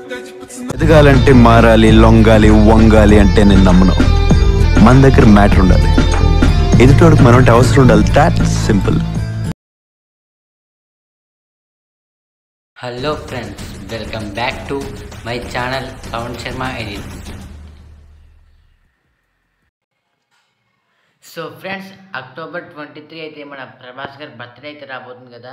ఎదగాలంటే మారాలి లొంగాలి వంగాలి అంటే నేను నమ్మను మన దగ్గర మ్యాటర్ ఉండాలి ఎదుటోడికి మనం అంటే అవసరం ఉండాలి that simple hello friends welcome back to my channel Pavan Sharma edit so friends October twenty three అయితే మన ప్రభాస్ గారి బర్త్డే అయితే రాబోతుంది కదా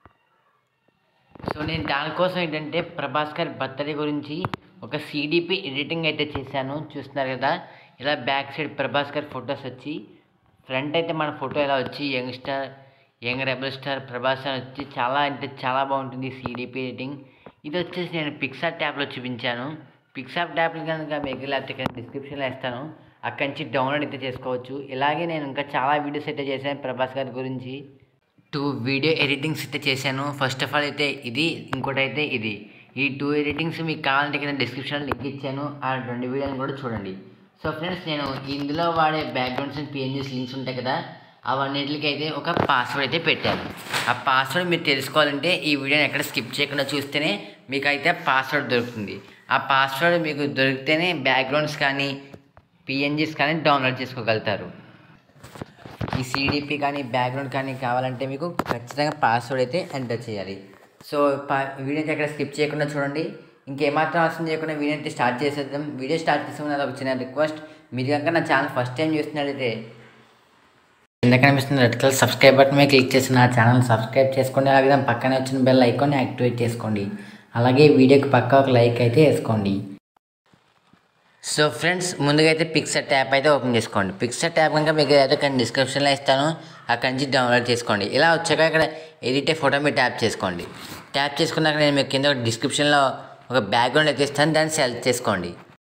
సో నేను దానికోసం ఏంటంటే ప్రభాస్ గారి బర్త్డే గురించి ఒక సిడిపి ఎడిటింగ్ అయితే చేశాను చూస్తున్నారు కదా ఇలా బ్యాక్ సైడ్ ప్రభాస్ గారి ఫొటోస్ వచ్చి ఫ్రంట్ అయితే మన ఫోటో ఇలా వచ్చి young star young rebel star Prabhas అని వచ్చి చాలా అంటే చాలా బాగుంటుంది సిడిపి ఎడిటింగ్ ఇది వచ్చేసి నేను పిక్సార్ ట్యాబ్లో చూపించాను పిక్సార్ ట్యాబ్లు కనుక మీకు లేకపోతే కింద డిస్క్రిప్షన్లో ఇస్తాను అక్కడి నుంచి డౌన్లోడ్ అయితే చేసుకోవచ్చు ఇలాగే నేను ఇంకా చాలా వీడియోస్ అయితే చేశాను ప్రభాస్ గారి గురించి టూ వీడియో ఎడిటింగ్స్ అయితే చేశాను ఫస్ట్ ఆఫ్ ఆల్ అయితే ఇది ఇంకోటి అయితే ఇది ఈ టూ ఎడిటింగ్స్ మీకు కావాలంటే కింద డిస్క్రిప్షన్లో లింక్ ఇచ్చాను ఆ రెండు వీడియోని కూడా చూడండి సో ఫ్రెండ్స్ నేను ఇందులో వాడే బ్యాక్గ్రౌండ్స్ అండ్ పిఎన్జీస్ లింక్స్ ఉంటాయి కదా అవన్నిటికి అయితే ఒక పాస్వర్డ్ అయితే పెట్టాను ఆ పాస్వర్డ్ మీరు తెలుసుకోవాలంటే ఈ వీడియోని ఎక్కడ స్కిప్ చేయకుండా చూస్తేనే మీకు అయితే పాస్వర్డ్ దొరుకుతుంది ఆ పాస్వర్డ్ మీకు దొరికితేనే బ్యాక్గ్రౌండ్స్ కానీ పిఎన్జీస్ కానీ డౌన్లోడ్ చేసుకోగలుగుతారు ఈ సిడిపి కానీ బ్యాక్గ్రౌండ్ కానీ కావాలంటే మీకు ఖచ్చితంగా పాస్వర్డ్ అయితే ఎంటర్ చేయాలి సో పా వీడియో అయితే అక్కడ స్కిప్ చేయకుండా చూడండి ఇంకేమాత్రం అవసరం చేయకుండా వీడియో అయితే స్టార్ట్ చేసేద్దాం వీడియో స్టార్ట్ చేసే ముందు ఒక చిన్న రిక్వెస్ట్ మీరు కనుక నా ఛానల్ ఫస్ట్ టైం చూస్తున్నట్లయితే కింద కనిపిస్తున్న రెడ్ కలర్ సబ్స్క్రైబ్ బటన్ మీద క్లిక్ చేసి నా ఛానల్ సబ్స్క్రైబ్ చేసుకోండి అలాగే దాని పక్కనే వచ్చిన బెల్ ఐకాన్ యాక్టివేట్ చేసుకోండి అలాగే వీడియోకి పక్క ఒక లైక్ అయితే వేసుకోండి సో ఫ్రెండ్స్ ముందుగా అయితే పిక్సర్ ట్యాప్ అయితే ఓపెన్ చేసుకోండి పిక్సర్ ట్యాప్ కనుక మీకు అయితే ఇక్కడ డిస్క్రిప్షన్లో ఇస్తాను అక్కడి నుంచి డౌన్లోడ్ చేసుకోండి ఇలా వచ్చాక ఇక్కడ ఎడిట్ ఫోటో మీరు ట్యాప్ చేసుకోండి ట్యాప్ చేసుకున్నాక నేను మీకు కింద డిస్క్రిప్షన్లో ఒక బ్యాక్గ్రౌండ్ అయితే ఇస్తాను దాన్ని సెలెక్ట్ చేసుకోండి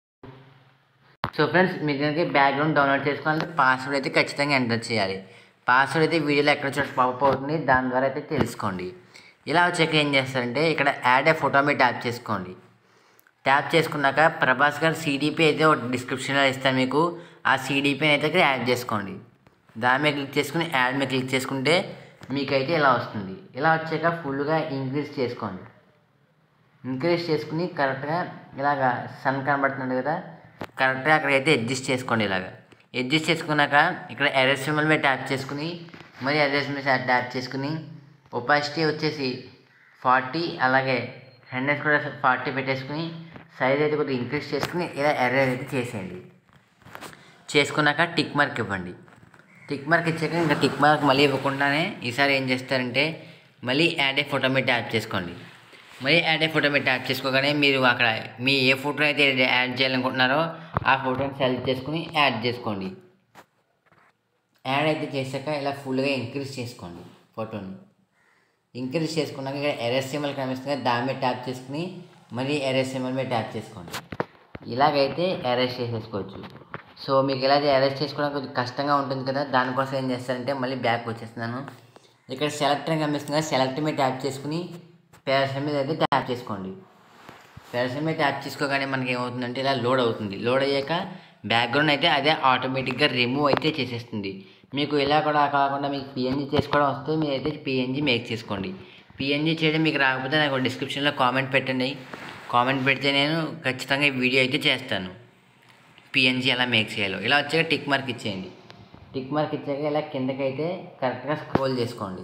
సో ఫ్రెండ్స్ మీరు కనుక బ్యాక్గ్రౌండ్ డౌన్లోడ్ చేసుకోవాలంటే పాస్వర్డ్ అయితే ఖచ్చితంగా ఎంటర్ చేయాలి పాస్వర్డ్ అయితే వీడియోలో ఎక్కడ చోట పాపప్ అవుతుంది దాని ద్వారా అయితే తెలుసుకోండి ఇలా వచ్చాక ఏం చేస్తారంటే ఇక్కడ యాడ్ ఏ ఫోటో మీద ట్యాప్ చేసుకోండి ట్యాప్ చేసుకున్నాక ప్రభాస్ గారు సీడీపీ అయితే ఒక డిస్క్రిప్షన్లో ఇస్తాను మీకు ఆ సీడీపీని అయితే ఇక్కడ యాడ్ చేసుకోండి దాని మీద క్లిక్ చేసుకుని యాడ్ మీద క్లిక్ చేసుకుంటే మీకైతే ఇలా వస్తుంది ఇలా వచ్చాక ఫుల్గా ఇంక్రీజ్ చేసుకోండి ఇంక్రీజ్ చేసుకుని కరెక్ట్గా ఇలాగా సన్ కనబడుతుంది కదా కరెక్ట్గా అక్కడైతే అడ్జస్ట్ చేసుకోండి ఇలాగా అడ్జస్ట్ చేసుకున్నాక ఇక్కడ ఎర్రస్ సింబల్ మీద ట్యాప్ చేసుకుని మరి ఎర్రస్ మీద ట్యాప్ చేసుకుని ఒపాసిటీ వచ్చేసి ఫార్టీ అలాగే హండ్రెడ్ కూడా ఫార్టీ పెట్టేసుకుని సైజ్ అయితే కొద్దిగా ఇంక్రీజ్ చేసుకుని ఇలా ఎర్రర్ అయితే చేసేయండి చేసుకున్నాక టిక్ మార్క్ ఇవ్వండి టిక్ మార్క్ ఇచ్చాక ఇంకా టిక్ మార్క్ మళ్ళీ ఇవ్వకుండానే ఈసారి ఏం చేస్తారంటే మళ్ళీ యాడ్ ఏ ఫోటో మీద ట్యాప్ చేసుకోండి మళ్ళీ యాడ్ ఏ ఫోటో మీద ట్యాప్ చేసుకోగానే మీరు అక్కడ మీ ఏ ఫోటో అయితే యాడ్ చేయాలనుకుంటున్నారో ఆ ఫోటోని సెలెక్ట్ చేసుకుని యాడ్ చేసుకోండి యాడ్ అయితే చేశాక ఇలా ఫుల్గా ఇంక్రీజ్ చేసుకోండి ఫోటోని ఇంక్రీజ్ చేసుకున్నాక ఇక్కడ ఎర్ఎస్ఎంఎల్ కనిపిస్తుంది కదా, దాని మీద ట్యాప్ చేసుకుని మళ్ళీ ఎర్ఎస్ఎంఎల్ మీద ట్యాప్ చేసుకోండి ఇలాగైతే అరెస్ట్ చేసేసుకోవచ్చు సో మీకు ఇలా అరెస్ట్ చేసుకోవడం కొంచెం కష్టంగా ఉంటుంది కదా దానికోసం ఏం చేస్తారంటే మళ్ళీ బ్యాక్ వచ్చేస్తున్నాను ఇక్కడ సెలెక్ట్ అని కనిపిస్తుంది కదా సెలెక్ట్ మీద ట్యాప్ చేసుకుని పేరసన్ మీద అయితే ట్యాప్ చేసుకోండి పేరసన్ మీద ట్యాప్ చేసుకోగానే మనకి ఏమవుతుందంటే ఇలా లోడ్ అవుతుంది లోడ్ అయ్యాక బ్యాక్గ్రౌండ్ అయితే అదే ఆటోమేటిక్గా రిమూవ్ అయితే చేసేస్తుంది మీకు ఇలా కూడా కాకుండా మీకు పిఎన్జీ చేసుకోవడం వస్తే మీరు అయితే పిఎన్జీ మేక్ చేసుకోండి పిఎన్జీ చేయడం మీకు రాకపోతే నాకు డిస్క్రిప్షన్లో కామెంట్ పెట్టండి కామెంట్ పెడితే నేను ఖచ్చితంగా ఈ వీడియో అయితే చేస్తాను పిఎన్జీ ఎలా మేక్ చేయాలో ఇలా వచ్చాక టిక్ మార్క్ ఇచ్చేయండి టిక్ మార్క్ ఇచ్చాక ఇలా కిందకైతే కరెక్ట్గా స్క్రోల్ చేసుకోండి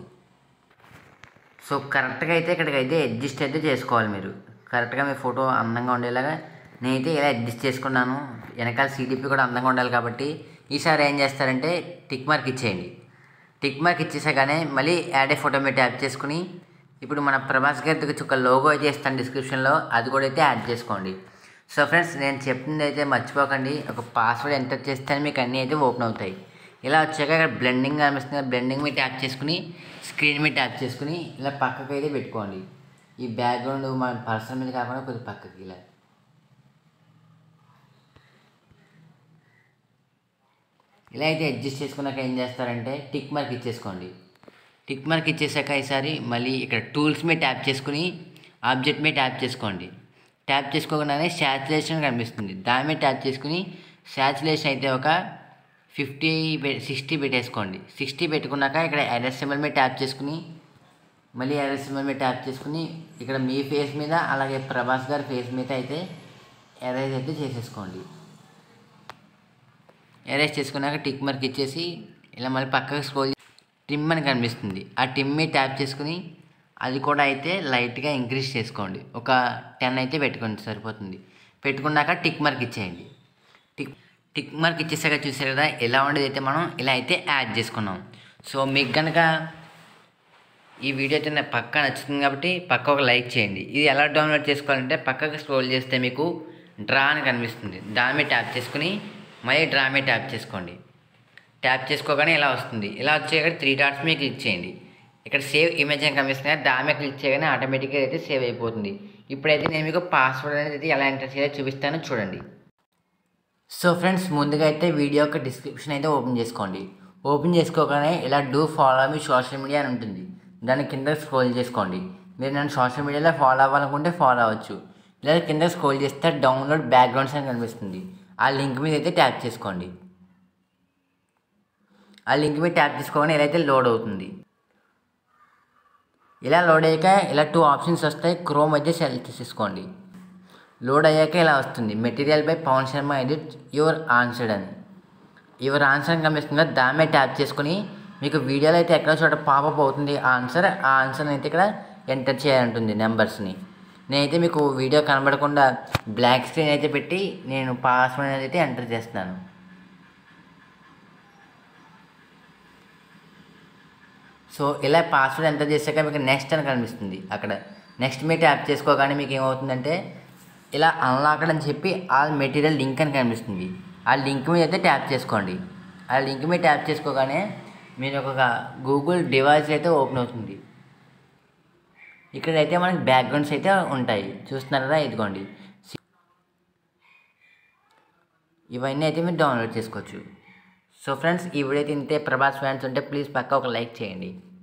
సో కరెక్ట్గా అయితే ఇక్కడికి అయితే అడ్జస్ట్ అయితే చేసుకోవాలి మీరు కరెక్ట్గా మీ ఫోటో అందంగా ఉండేలాగా నేనైతే ఇలా అడ్జస్ట్ చేసుకున్నాను వెనకాల సీడీపీ కూడా అందంగా ఉండాలి కాబట్టి ఈసారి ఏం చేస్తారంటే టిక్ మార్క్ ఇచ్చేయండి టిక్ మార్క్ ఇచ్చేసాగానే మళ్ళీ యాడ్ ఏ ఫోటో మీద ట్యాప్ చేసుకుని ఇప్పుడు మన ప్రభాస్ గారి ఒక లోగో అయితే ఇస్తాను డిస్క్రిప్షన్లో అది కూడా అయితే యాడ్ చేసుకోండి సో ఫ్రెండ్స్ నేను చెప్పింది అయితే మర్చిపోకండి ఒక పాస్వర్డ్ ఎంటర్ చేస్తే మీకు అన్నీ అయితే ఓపెన్ అవుతాయి ఇలా వచ్చాక ఇక్కడ బ్లెండింగ్ కనిపిస్తుంది బ్లెండింగ్ మీద ట్యాప్ చేసుకుని స్క్రీన్ మీద ట్యాప్ చేసుకుని ఇలా పక్కకి అయితే పెట్టుకోండి ఈ బ్యాక్గ్రౌండ్ మన పర్సన్ మీద కాకుండా కొద్దిగా పక్కకి ఇలా ఇలా అయితే అడ్జస్ట్ చేసుకున్నాక ఏం చేస్తారంటే టిక్ మార్క్ ఇచ్చేసుకోండి టిక్ మార్క్ ఇచ్చేసాక ఈసారి మళ్ళీ ఇక్కడ టూల్స్ మీద ట్యాప్ చేసుకుని ఆబ్జెక్ట్ మీద ట్యాప్ చేసుకోండి ట్యాప్ చేసుకోగానే శాచురేషన్ కనిపిస్తుంది దాని మీద ట్యాప్ చేసుకుని శాచురేషన్ అయితే ఒక ఫిఫ్టీ సిక్స్టీ పెట్టేసుకోండి సిక్స్టీ పెట్టుకున్నాక ఇక్కడ ఎర్ఎస్ఎంఎల్ మీద ట్యాప్ చేసుకుని మళ్ళీ ఎర్ర సింబల్ మీద ట్యాప్ చేసుకుని ఇక్కడ మీ ఫేస్ మీద అలాగే ప్రభాస్ గారి ఫేస్ మీద అయితే ఎరేజ్ అయితే చేసేసుకోండి ఎరేజ్ చేసుకున్నాక టిక్ మార్క్ ఇచ్చేసి ఇలా మళ్ళీ పక్కకు స్క్రోల్ టిమ్ అని కనిపిస్తుంది ఆ టిమ్ మీద ట్యాప్ చేసుకుని అది కూడా అయితే లైట్గా ఇంక్రీజ్ చేసుకోండి ఒక టెన్ అయితే పెట్టుకోండి సరిపోతుంది పెట్టుకున్నాక టిక్ మార్క్ ఇచ్చేయండి టిక్ టిక్ మార్క్ ఇచ్చేసాక చూసారు కదా ఎలా ఉండేది అయితే మనం ఇలా అయితే యాడ్ చేసుకున్నాం సో మీకు కనుక ఈ వీడియో అయితే నాకు పక్కా నచ్చుతుంది కాబట్టి పక్క ఒక లైక్ చేయండి ఇది ఎలా డౌన్లోడ్ చేసుకోవాలంటే పక్కకు స్క్రోల్ చేస్తే మీకు డ్రా అని కనిపిస్తుంది దాని మీద ట్యాప్ చేసుకుని మళ్ళీ డ్రా మీద ట్యాప్ చేసుకోండి ట్యాప్ చేసుకోగానే ఇలా వస్తుంది ఇలా వచ్చేక్కడ త్రీ డాట్స్ మీద క్లిక్ చేయండి ఇక్కడ సేవ్ ఇమేజ్ అని కనిపిస్తుంది కదా, దాని మీద క్లిక్ చేయగానే ఆటోమేటిక్గా అయితే సేవ్ అయిపోతుంది ఇప్పుడైతే నేను మీకు పాస్వర్డ్ అనేది ఎలా ఎంటర్ చేయాలో చూపిస్తానో చూడండి సో ఫ్రెండ్స్ ముందుగా అయితే వీడియో యొక్క డిస్క్రిప్షన్ అయితే ఓపెన్ చేసుకోండి ఓపెన్ చేసుకోగానే ఇలా do follow me social media అని ఉంటుంది దాని కింద స్క్రోల్ చేసుకోండి మీరు నన్ను సోషల్ మీడియాలో ఫాలో అవ్వాలనుకుంటే ఫాలో అవ్వచ్చు లేదా కింద స్క్రోల్ చేస్తే డౌన్లోడ్ బ్యాక్గ్రౌండ్స్ అని కనిపిస్తుంది ఆ లింక్ మీద అయితే ట్యాప్ చేసుకోండి ఆ లింక్ మీద ట్యాప్ చేసుకోగానే ఇలా అయితే లోడ్ అవుతుంది ఇలా లోడ్ అయ్యాక ఇలా టూ ఆప్షన్స్ వస్తాయి క్రోమ్ అయితే సెలెక్ట్ చేసుకోండి లోడ్ అయ్యాక ఇలా వస్తుంది material by Pavan Sharma edit your answered అని యువర్ ఆన్సర్ అని కనిపిస్తుంది కదా, దాని మీద ట్యాప్ చేసుకుని మీకు వీడియోలో అయితే ఎక్కడో చోట పాపప్ అవుతుంది ఆ ఆన్సర్ ఆ ఆన్సర్ అయితే ఇక్కడ ఎంటర్ చేయాలంటుంది నెంబర్స్ని నేనైతే మీకు వీడియో కనబడకుండా బ్లాక్ స్క్రీన్ అయితే పెట్టి నేను పాస్వర్డ్ అనేది అయితే ఎంటర్ చేస్తున్నాను సో ఇలా పాస్వర్డ్ ఎంటర్ చేశాక మీకు నెక్స్ట్ అని కనిపిస్తుంది అక్కడ నెక్స్ట్ మీరు ట్యాప్ చేసుకోగానే మీకు ఏమవుతుందంటే ఇలా అన్లాక్డ్ అని చెప్పి ఆల్ మెటీరియల్ లింక్ అని కనిపిస్తుంది ఆ లింక్ మీద అయితే ట్యాప్ చేసుకోండి ఆ లింక్ మీద ట్యాప్ చేసుకోగానే మీరు ఒక గూగుల్ డివైస్ అయితే ఓపెన్ అవుతుంది ఇక్కడైతే మనకి బ్యాక్గ్రౌండ్స్ అయితే ఉంటాయి చూస్తున్నారా ఇదిగోండి ఇవన్నీ అయితే మీరు డౌన్లోడ్ చేసుకోవచ్చు సో ఫ్రెండ్స్ ఈ వీడియో అయితే ఇంతే ప్రభాస్ ఫ్యాన్స్ ఉంటే ప్లీజ్ పక్క ఒక లైక్ చేయండి